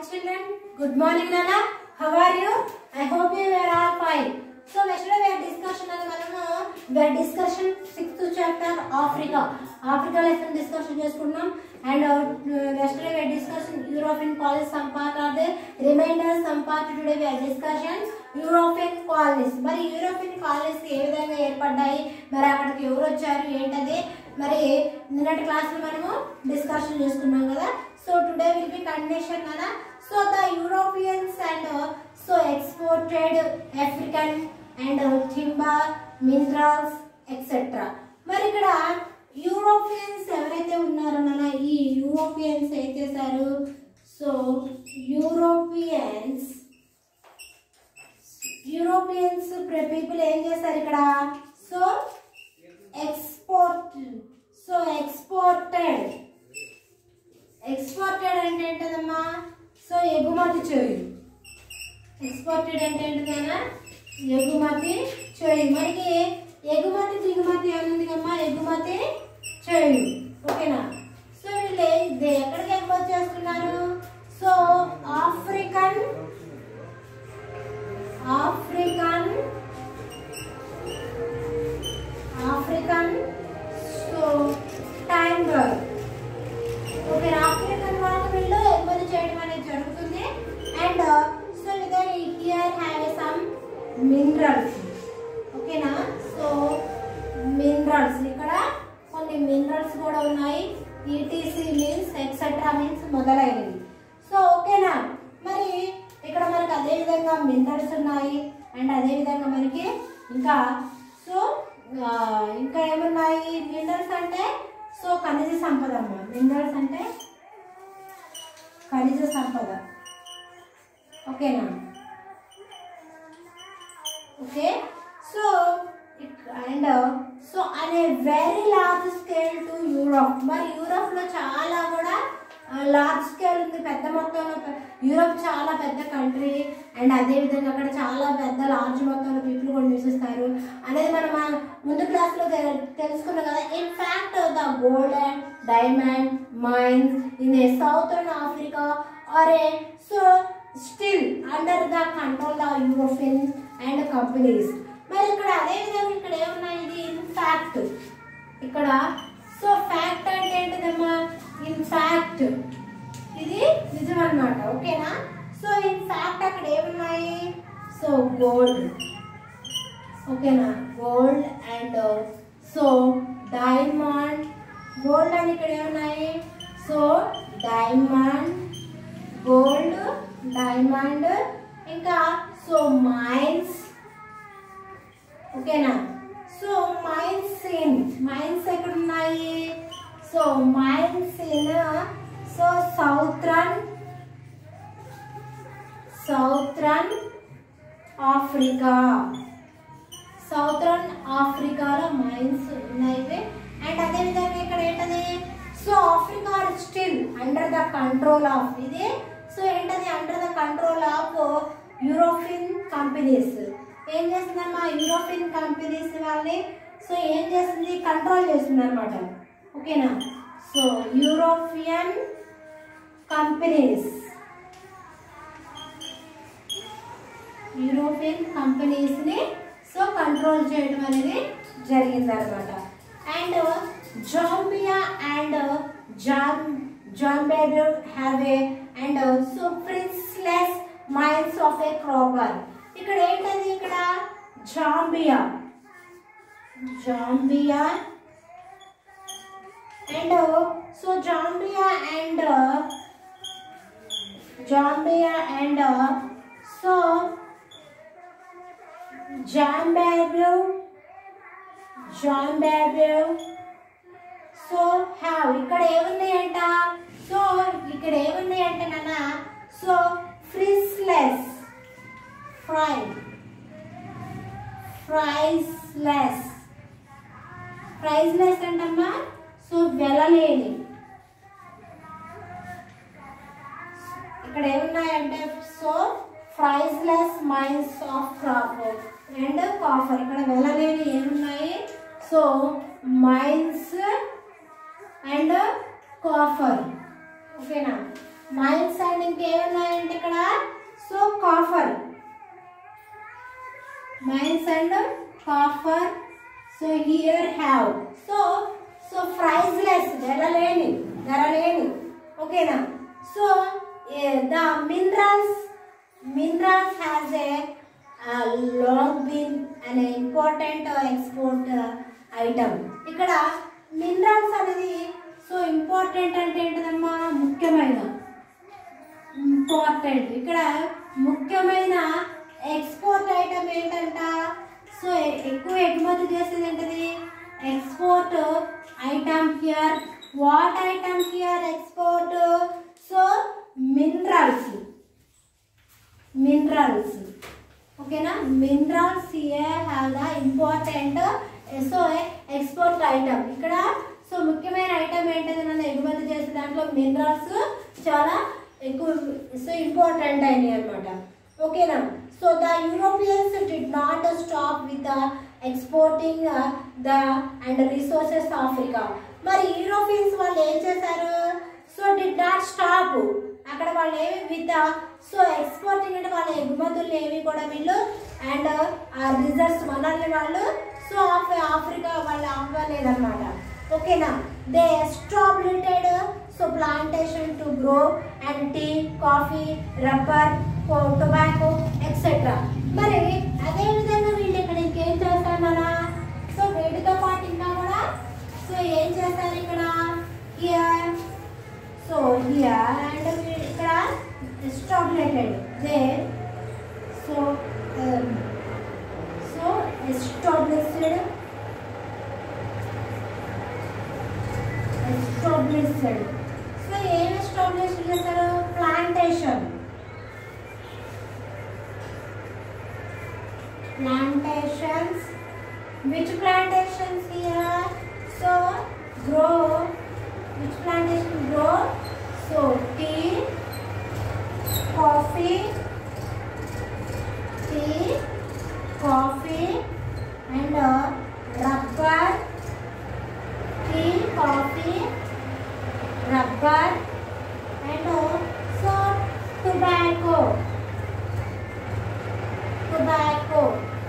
children. Good morning, Nana. How are you? I hope you are all fine. So yesterday we had discussion అని మనము we had discussion sixth chapter Africa Africa lesson discussion చేసుకున్నాం and yesterday we had discussion European colonies some part of the reminder some part today we had discussion European colonies మరి European colonies ఏ విధంగా ఏర్పడ్డాయి మరి అక్కడికి ఎవరు వచ్చారు ఏంటది మరి నిన్నటి క్లాస్ లో మనము డిస్కషన్ చేసుకున్నాం కదా so today will be condition కదా so the Europeans and so exported African and timber minerals etcetera మరి ఇక్కడ యూరోపియన్స్ ఎవరైతే ఉన్నారో నాన్న ఈ యూరోపియన్స్ ఏం చేశారు సో యూరోపియన్స్ యూరోపియన్స్ పీపుల్ ఏం చేస్తారు ఇక్కడ so export so exported exported అంటే ఏంటదమ్మా సో ఎగుమతి చేయు ఎక్స్పోర్టెడ్ అంటే ఏంటిదన్నా ఎగుమతి చేయు మనకి ఎగుమతి దిగుమతి ఏముంది అమ్మా ఎగుమతి చేయు ఓకేనా సో వీళ్ళు ఏ- ఇది ఎక్కడికి ఎగుమతి చేస్తున్నారు so African African African so టైంగర్ ఓకే ఆఫ్రికన్ వాళ్ళకి వీళ్ళు ఎగుమతి చేయడం అనేది జరుగుతుంది అండ్ సో ఇదే హియర్ హ్యావ్ సమ్ మినరల్స్ ఓకేనా సో మినరల్స్ ఇక్కడ కొన్ని మినరల్స్ కూడా ఉన్నాయి ఈటీసీ మీన్స్ ఎక్సెట్రా మీన్స్ మొదలైనవి సో ఓకేనా మరి ఇక్కడ మనకి అదే విధంగా మినరల్స్ ఉన్నాయి అండ్ అదే విధంగా మనకి ఇంకా సో ఆ, ఇంకా ఏమున్నాయి మినరల్స్ అంటే సో ఖనిజ సంపద అమ్మ మినరల్స్ అంటే ఖనిజ సంపద ఓకేనా ఓకే సో అండ్ సో అనే very large scale to Europe మరి యూరోప్ లో చాలా కూడా లార్జ్ స్కేల్ ఉంది పెద్ద మొత్తంలో పె- యూరోప్ చాలా పెద్ద కంట్రీ అండ్ అదే విధంగా అక్కడ చాలా పెద్ద లార్జ్ మొత్తంలో పీపుల్ కూడా నివసిస్తారు అనేది మనం ఆ ముందు క్లాస్ లో తె- తెలుసుకున్నాం కదా in fact the gold and diamond mines in a southern Africa are a so still under the control the European and companies మరి ఇక్కడ అదే విధంగా ఇక్కడ ఏమున్నాయి ఇది ఇన్ ఫ్యాక్ట్ ఇక్కడ సో ఫ్యాక్ట్ అంటే ఏంటిదమ్మా ఇన్ ఫ్యాక్ట్ ఇది నిజం అన్నమాట ఓకేనా సో ఇన్ ఫ్యాక్ట్ అక్కడ ఏమున్నాయి సో గోల్డ్ ఓకేనా gold and so diamond gold అని ఇక్కడ ఏమున్నాయి సో డైమండ్ గోల్డ్ డైమండ్ ఇంకా సో మైన్స్ ఓకేనా సో మైన్స్ ఇన్ మైన్స్ ఎక్కడ ఉన్నాయి so mines in so southern southern Africa southern ఆఫ్రికాలో మైన్స్ ఉన్నాయి అండ్ అదే విధంగా ఇక్కడ ఏంటది so Africa still under the control of ఇది సో ఏంటది under the control of European companies ఏం చేస్తుందమ్మా యూరోపియన్ కంపెనీస్ వాళ్ళని సో ఏం చేస్తుంది కంట్రోల్ చేస్తుంది అనమాట ఓకేనా so European companies European companies ని సో కంట్రోల్ చేయడం అనేది జరిగింది అనమాట అండ్ జాంబియా అండ్ జామ్ జాంబేడ్ have a and so priceless mines of a copper ఇక్కడ ఏంటది ఇక్కడ Zambia Zambia and so Zambia and Zambia and so జాంబేబ్రూ జాంబేబ్రూ సో హ్యావ్ ఇక్కడ ఏమున్నాయంట సో ఇక్కడ ఏమున్నాయంటే నాన్న సో ఫ్రిస్లెస్ ఫ్రై ప్రైస్లెస్ ప్రైస్లెస్ అంటమ్మా సో వెలలేని ఇక్కడ ఏమున్నాయంటే so priceless mines of copper and copper ఇక్కడ వెళ్ళలేని ఏమున్నాయి సో మైన్స్ అండ్ కాఫర్ ఓకేనా మైన్స్ అండ్ ఇంకేమున్నాయండి and copper. So here have. So so priceless. ధరలేని ధరలేని ఓకేనా so the minerals minerals has a long been అనే ఇంపార్టెంట్ ఎక్స్పోర్ట్ ఐటమ్ ఇక్కడ మినరల్స్ అనేది సో ఇంపార్టెంట్ అంటే ఏంటదమ్మా ముఖ్యమైన ఇంపార్టెంట్ ఇక్కడ ముఖ్యమైన ఎక్స్పోర్ట్ ఐటమ్ ఏంటంట సో ఎ- ఎక్కువ ఎగుమతి చేసేది ఏంటది export item here what item here export so minerals minerals ఓకేనా minerals here have the important so export item ఇక్కడ సో ముఖ్యమైన ఐటమ్ ఏంటది నన్ను ఎగుమతి చేసే దాంట్లో మినరల్స్ చాలా ఎక్కువ సో ఇంపార్టెంట్ అయినాయి అనమాట ఓకేనా so the Europeans did not stop with exporting the and resources Africa మరి యూరోపియన్స్ వాళ్ళు ఏం చేశారు సో డిడ్ నాట్ స్టాప్ అక్కడ వాళ్ళు ఏమి విత్ సో ఎక్స్పోర్టింగ్ అంటే వాళ్ళ ఎగుమతులు ఏవి కూడా వీళ్ళు అండ్ ఆ రిజర్వ్స్ వనరులు వాళ్ళు సో ఆఫ్ ఆఫ్రికా వాళ్ళు అవ్వలేదన్నమాట ఓకేనా they established so plantation to grow and tea coffee rubber tobacco etcetera మరి అదే విధంగా వీళ్ళు ఇక్కడ ఇంకేం చేస్తారు మన సో వీటితో పాటు ఇంకా కూడా సో ఏం చేస్తారు ఇక్కడ హియర్ సో హియర్ అండ్ ఇక్కడ established they so so established established so ఏం ఎస్టాబ్లిష్ చేస్తారు plantation plantations which plantations here so grow which plantation grow so tea coffee tea coffee and uh, rubber tea coffee rubber and uh, so tobacco tobacco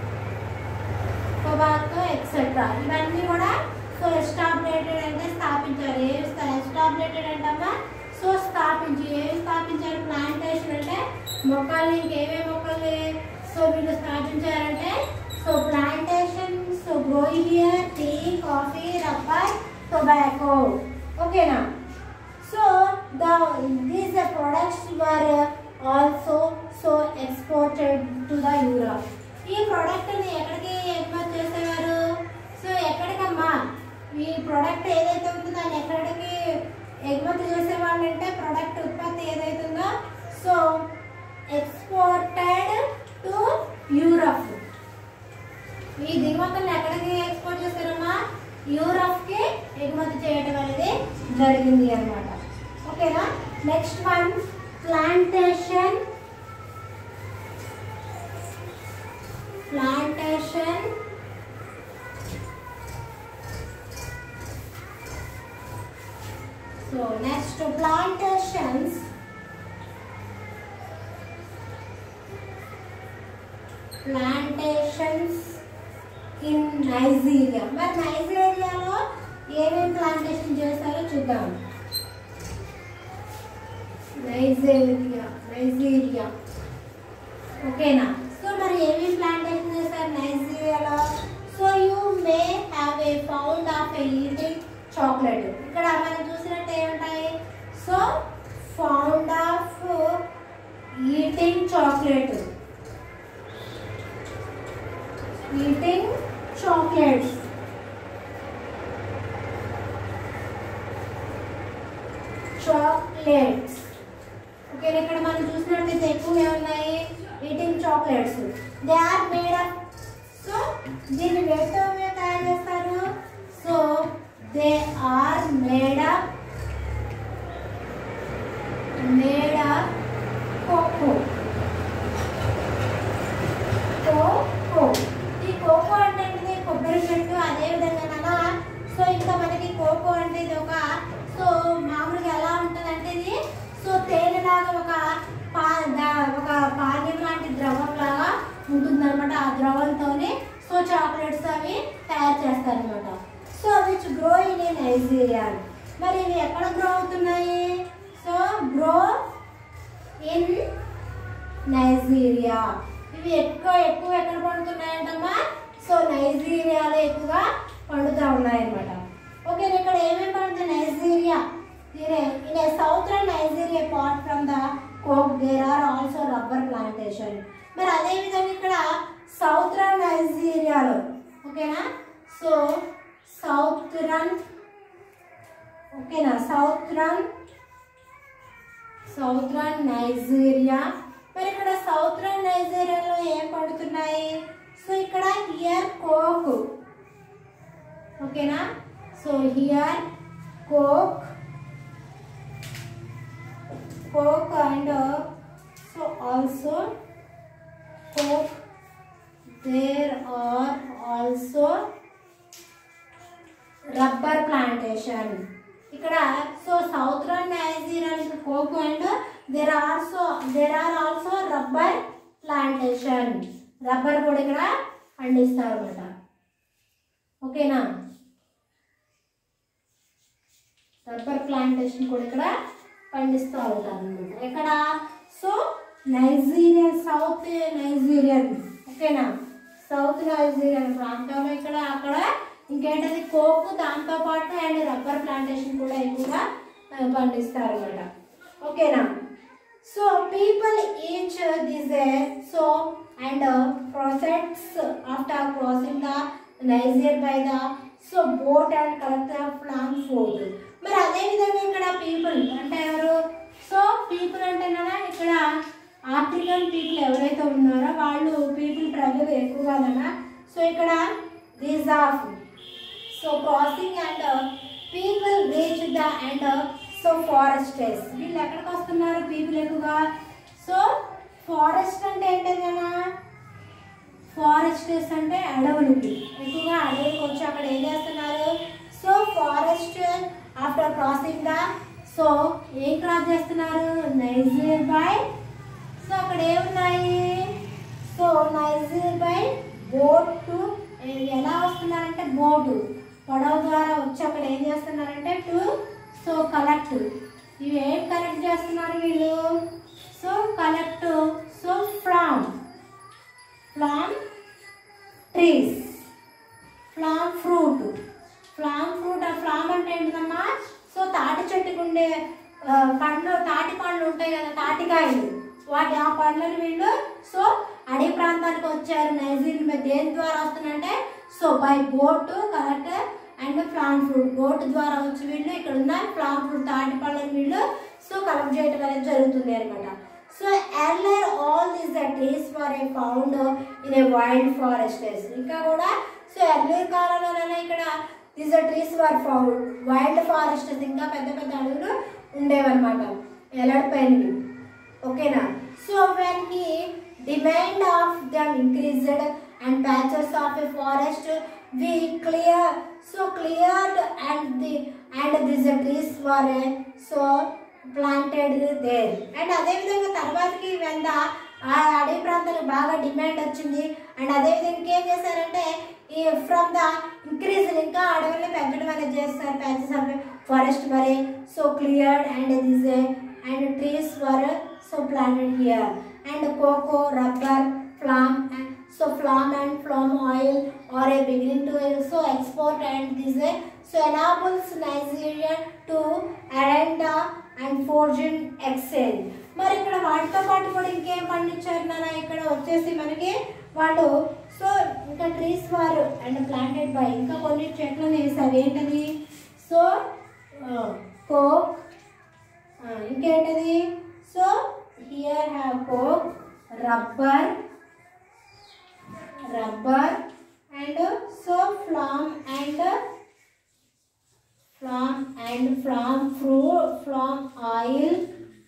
tobacco etcetera ఇవన్నీ కూడా so ఎస్టాబ్లేటెడ్ అంటే స్థాపించారు ఏ ఎస్టాబ్లేటెడ్ అంటమ్మా so స్థాపించి ఏమి స్థాపించారు plantation అంటే మొక్కల్ని ఇంకేమేమి మొక్కల్ని సో వీళ్ళు స్థాపించారంటే so plantation so growing here tea coffee rubber tobacco ఓకేనా so the these products were also so exported to the Europe. ఈ ప్రోడక్ట్ ని ఎక్కడికి ఎగుమతి చేసేవారు సో ఎక్కడికమ్మా ఈ ప్రోడక్ట్ ఏదైతే ఉందో దాన్ని ఎక్కడికి ఎగుమతి చేసేవాళ్ళు అంటే ప్రోడక్ట్ ఉత్పత్తి ఏదైతే ఉందో సో ఎక్స్పోర్టెడ్ టు యూరప్ ఈ దిగుమతులను ఎక్కడికి ఎక్స్పోర్ట్ చేస్తారమ్మా యూరప్ కి ఎగుమతి చేయడం అనేది జరిగింది అన్నమాట ఓకేనా next one plantation plantation so next plantations plantations in Nigeria మరి నైజీరియాలో ఏమేమి ప్లాంటేషన్ చేస్తారో చూద్దాం నైజీరియా నైజీరియా ఓకేనా సో మరి ఏమేమి ప్లాంటేషన్ చేస్తారు నైజీరియాలో so you may have a pound of a eating chocolate ఇక్కడ మనం చూసినట్టు ఏముంటాయి so found of eating chocolate eating chocolates chocolates okay ఇక్కడ మనం చూసినట్లయితే ఎక్కువ ఏమున్నాయి eating chocolates they are made of so దీన్ని వేటితో తయారు చేస్తారు so they are made of made of cocoa cocoa ఈ కోకో అంటే ఏంటిది కొబ్బరి చెట్టు అదే విధంగా నాన్న సో ఇంకా మనకి కోకో అంటే ఇది ఒక సో మామూలుగా ఎలా ఉంటుంది అంటే ఇది సో తేనెలాగా ఒక పా దా- ఒక పానీయం లాంటి ద్రవం లాగా ఉంటుంది అనమాట ఆ ద్రవంతోనే సో చాక్లెట్స్ అవి తయారు చేస్తారనమాట so which grow in a Nigeria మరి ఇవి ఎక్కడ గ్రో అవుతున్నాయి సో గ్రో ఇన్ నైజీరియా ఇవి ఎక్కువ ఎక్కువ ఎక్కడ పండుతున్నాయంటమ్మా సో నైజీరియాలో ఎక్కువగా పండుతూ ఉన్నాయన్నమాట ఓకే ఇక్కడ ఏమేమి పండుతాయి Nigeria in a southern Nigeria part from the coke there are also rubber plantation మరి అదే విధంగా ఇక్కడ సౌత్రన్ నైజీరియాలో ఓకేనా సో సౌత్రన్ ఓకేనా సౌత్రన్ సౌత్రన్ నైజీరియా మరి ఇక్కడ సౌత్రన్ నైజీరియాలో ఏం పడుతున్నాయి సో ఇక్కడ హియర్ కోక్ ఓకేనా so here coke coke and so also coke there are also rubber plantation ఇక్కడ so southern Nigeria coke and there also there are also rubber plantation rubber కూడా ఇక్కడ పండిస్తారు అనమాట ఓకేనా రబ్బర్ ప్లాంటేషన్ కూడా ఇక్కడ పండిస్తూ ఉంటారు అనమాట ఇక్కడ సో నైజీరియన్ సౌత్ నైజీరియన్ ఓకేనా సౌత్ నైజీరియన్ ప్రాంతంలో ఇక్కడ అక్కడ ఇంకేంటది కోకు దాంతో పాటు అండ్ రబ్బర్ ప్లాంటేషన్ కూడా ఎక్కువగా ఆ, పండిస్తారు అనమాట ఓకేనా so people each this so and process after crossing the Niger by the so boat and collector plan food మరి అదే విధంగా ఇక్కడ పీపుల్ అంటే ఎవరు సో పీపుల్ అంటేనా ఇక్కడ ఆఫ్రికన్ పీపుల్ ఎవరైతే ఉన్నారో వాళ్ళు పీపుల్ ప్రజలు ఎక్కువగానన్నా సో ఇక్కడ these of so crossing and people reach the and so foresters వీళ్ళు ఎక్కడికి వస్తున్నారు పీపుల్ ఎక్కువగా సో ఫారెస్ట్ అంటే ఏంటన్నా ఫారెస్టర్స్ అంటే అడవులకి ఎక్కువగా అడవులకు వచ్చి అక్కడ ఏం చేస్తున్నారు so forest after crossing the so ఏం క్రాస్ చేస్తున్నారు నైజీర్ బై సో అక్కడ ఏమున్నాయి so Niger by boat to ఎలా వస్తున్నారంటే బోటు పడవ ద్వారా వచ్చి అక్కడ ఏం చేస్తున్నారంటే టు సో కలెక్ట్ ఇవి ఏం కలెక్ట్ చేస్తున్నారు వీళ్ళు so collect so from palm trees palm fruit palm fruit ఆ ఫ్లామ్ అంటే ఏంటమ్మా సో తాటి చెట్టుకు ఉండే ఆ, పండ్లు తాటి పండ్లు ఉంటాయి కదా తాటికాయలు వాటి ఆ పండ్లను వీళ్ళు సో అడవి ప్రాంతానికి వచ్చారు నైజీరియా మీద దేని ద్వారా వస్తున్నారంటే so by boat correct and palm fruit boat ద్వారా వచ్చి వీళ్ళు ఇక్కడ ఉన్న ఫ్లామ్ ఫ్రూట్ తాటి పళ్ళని వీళ్ళు సో కలెక్ట్ చేయడం అనేది జరుగుతుంది అనమాట so earlier all these the trees for a found in a wild forests ఇంకా కూడా సో ఎర్లర్ కాలంలోనే ఇక్కడ these the trees were found wild forests ఇంకా పెద్ద పెద్ద అడవులు ఉండేవన్నమాట ఎలాడిపోయినవి ఓకేనా so when he demand of them increased and patches of a forest we clear so cleared and the and this trees were so planted there and అదేవిధంగా తర్వాతకి వెంద ఆ అడవి ప్రాంతానికి బాగా డిమాండ్ వచ్చింది అండ్ అదేవిధంగా ఇంకేం చేశారంటే ఈ ఫ్రమ్ ద ఇంక్రీజ్ ఇంకా అడవుల్ని పెంచడం అనేది చేస్తారు ప్యాచెస్ ఆఫ్ ఫారెస్ట్ మరి so cleared and this and trees were so planted here and cocoa rubber palm so palm and palm oil are a beginning to so export and this so enables Nigeria to అరెండా and foreign exchange మరి ఇక్కడ వాటితో పాటు కూడా ఇంకేం పండించారు నాన్న ఇక్కడ వచ్చేసి మనకి వాళ్ళు సో ఇంకా ట్రీస్ వారు అండ్ ప్లాంటెడ్ బై ఇంకా కొన్ని చెట్లను వేసారు ఏంటది సో కోక్ ఇంకేంటది so here have coke rubber rubber and so palm and palm and palm ఫ్రూ palm oil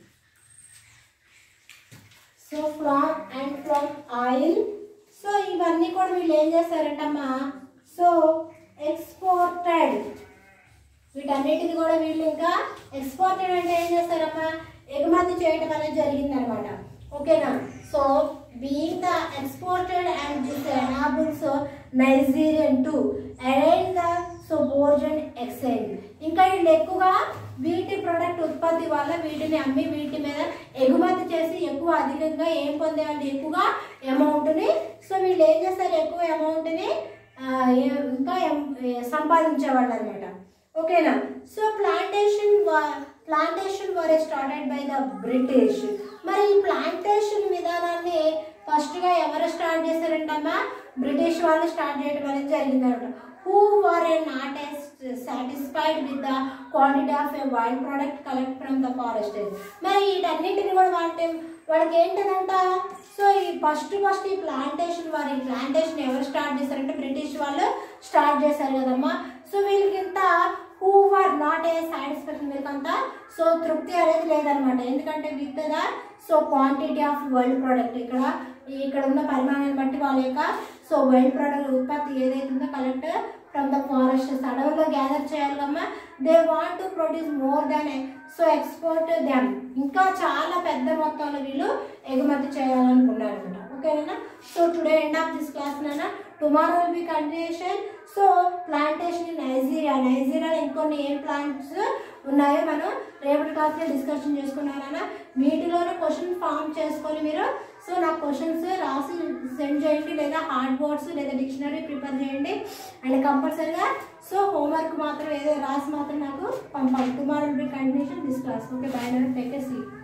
so palm and palm oil so ఇవన్నీ కూడా వీళ్ళు ఏం చేస్తారంటమ్మా సో ఎక్స్పోర్టెడ్ వీటన్నిటిని కూడా వీళ్ళు ఇంకా ఎక్స్పోర్టెడ్ అంటే ఏం చేస్తారమ్మా ఎగుమతి చేయడం అనేది జరిగిందనమాట ఓకే ఓకేనా so being the exported and this enables Nigerian to అరైన్ ద సో బోర్జన్ ఎక్స్చేంజ్ ఇంకా వీళ్ళు ఎక్కువగా వీటి ప్రొడక్ట్ ఉత్పత్తి వల్ల వీటిని అమ్మి వీటి మీద ఎగుమతి చేసి ఎక్కువ అధికంగా ఏం పొందేవాళ్ళు ఎక్కువగా అమౌంట్ని సో వీళ్ళు ఏం చేస్తారు ఎక్కువ అమౌంట్ని ఇంకా ఎం- సంపాదించేవాళ్ళు అనమాట ఓకేనా so plantation plantation were started by the British మరి ఈ ప్లాంటేషన్ విధానాన్ని ఫస్ట్గా ఎవరు స్టార్ట్ చేశారంటమ్మా బ్రిటిష్ వాళ్ళు స్టార్ట్ చేయడం అనేది జరిగిందన్నమాట who were a not satisfied with the quantity of a wild product collect from the forest మరి వీటన్నింటిని కూడా వాళ్ళకి వాళ్ళకి ఏంటంట సో ఈ ఫస్ట్ ఫస్ట్ ఈ ప్లాంటేషన్ వారు ఈ ప్లాంటేషన్ ఎవరు స్టార్ట్ చేశారంటే బ్రిటిష్ వాళ్ళు స్టార్ట్ చేశారు కదమ్మా సో వీళ్ళకి ఇంత who are not a satisfaction వీళ్ళకంతా సో తృప్తి అనేది లేదనమాట ఎందుకంటే with the so quantity of world product ఇక్కడ ఇక్కడ ఉన్న పరిమాణాన్ని బట్టి వాళ్ళ యొక్క సో వైల్డ్ ప్రోడక్ట్ ఉత్పత్తి ఏదైతే ఉందో కలెక్ట్ ఫ్రమ్ ద ఫారెస్ట్ అడవుల్లో గ్యాదర్ చేయాలి కమ్మా they want to produce more than so export them ఇంకా చాలా పెద్ద మొత్తంలో వీళ్ళు ఎగుమతి చేయాలనుకున్నారు అనమాట ఓకేనా so today end of this class నాన్న tomorrow will be continuation so plantation in Nigeria నైజీరియాలో ఇంకొన్ని ఏం ప్లాంట్స్ ఉన్నాయో మనం రేపటి క్లాస్లో డిస్కషన్ చేసుకున్నానన్నా వీటిలోనే క్వశ్చన్ ఫామ్ చేసుకొని మీరు సో నాకు క్వశ్చన్స్ రాసి సెండ్ చేయండి లేదా హార్డ్ బోర్డ్స్ లేదా డిక్షనరీ ప్రిపేర్ చేయండి అండ్ కంపల్సరీగా సో హోంవర్క్ మాత్రం ఏదో రాసి మాత్రం నాకు పంపాలి tomorrow will be continuation this class okay bye take see